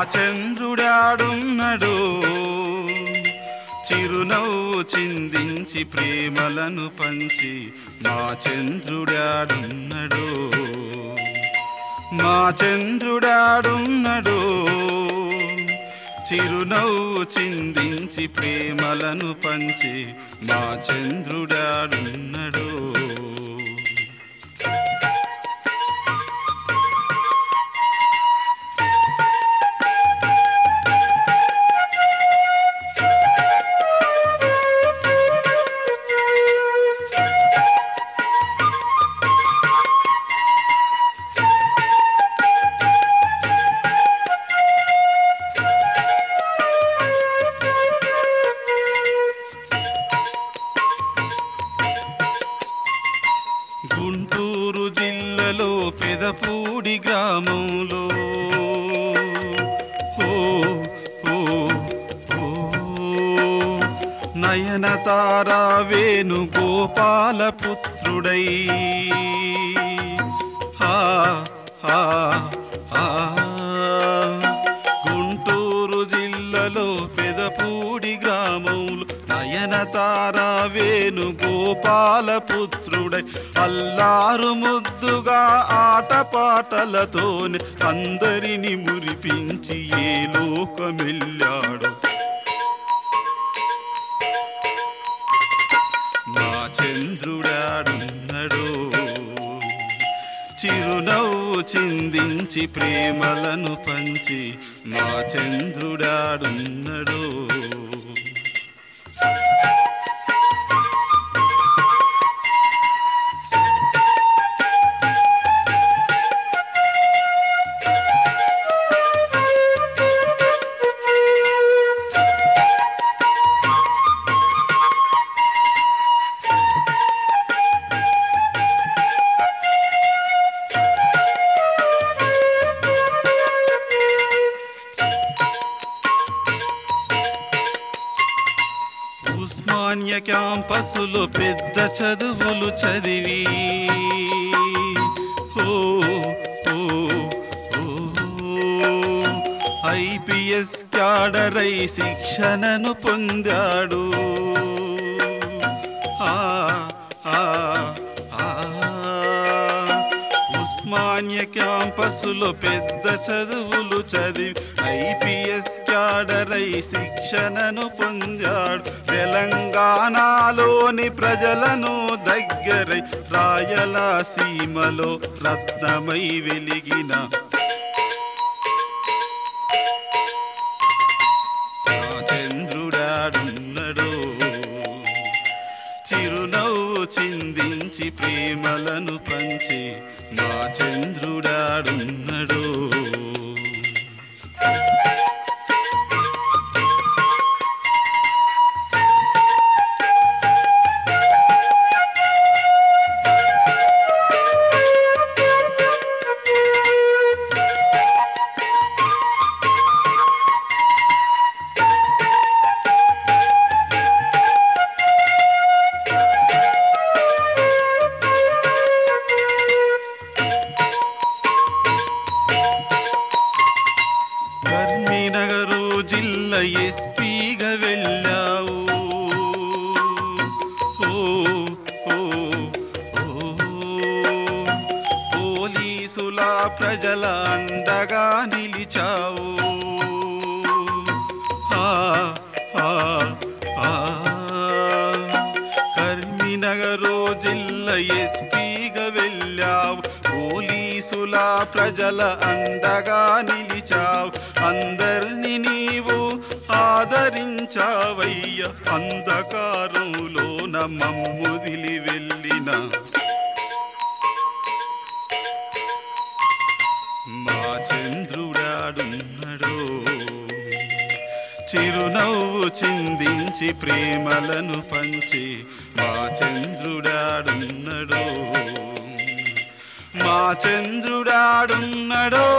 చంద్రుడాడున్నడు చిరునవ్వు చిందించి ప్రేమలను పంచి మా చంద్రుడాడున్నడు మా చంద్రుడాడున్నడు చిరునవ్వు చిందించి ప్రేమలను పంచి మా చంద్రుడాడున్నడు గుంటూరు జిల్లలో పెదపూడి గ్రామంలో ఓ ఓ ఓ నయనతారా వేణు గోపాల పుత్రుడై ఆ ఆ ఆ గుంటూరు జిల్లలో పెదపూడి గ్రామంలో నయనతారా వేణు గోపాల పుత్రుడై అల్లారు ముద్దుగా ఆటపాటలతోనే అందరిని మురిపించి ఏ లోకమెల్లాడు మా చంద్రుడాడున్నడు చిరునవ్వు చిందించి ప్రేమలను పంచి మా చంద్రుడాడున్నడు ఉస్మానియా క్యాంపసులో పెద్ద చదువులు చదివి ఓ ఓ ఓ ఐపిఎస్ క్యాడరై శిక్షణను పొందాడు ఆ ఆ ఆ ఉస్మానియా క్యాంపసులో పెద్ద చదువులు చదివి ఐపిఎస్ క్యాడరై శిక్షణను పొందాడు తెలంగాణలోని ప్రజలను దగ్గరై రాయలసీమలో రత్నమై వెలిగిన ఆ చంద్రుడాడున్నడు చిరునవ్వు చిందించి ప్రేమలను పంచి మా చంద్రుడాడున్నడు కర్మీనగరు జిల్లా ఎస్పీగా వెళ్ళావు ఓ ఓ ఓ పోలీసుల ప్రజల అండగా నిలిచావు ఆ ఆ ఆ కర్మీనగరు జిల్లా ఎస్పీగా వెళ్ళావు పోలీసుల ప్రజల అండగా నిలిచావు అందరిని నీవు ఆదరించావయ్య అంధకారంలో మమ్ముదిలి వెళ్ళిన మా చంద్రుడాడున్నడు చిరునవ్వు చిందించి ప్రేమలను పంచి మా చంద్రుడాడున్నడు మా చంద్రుడాడున్నడో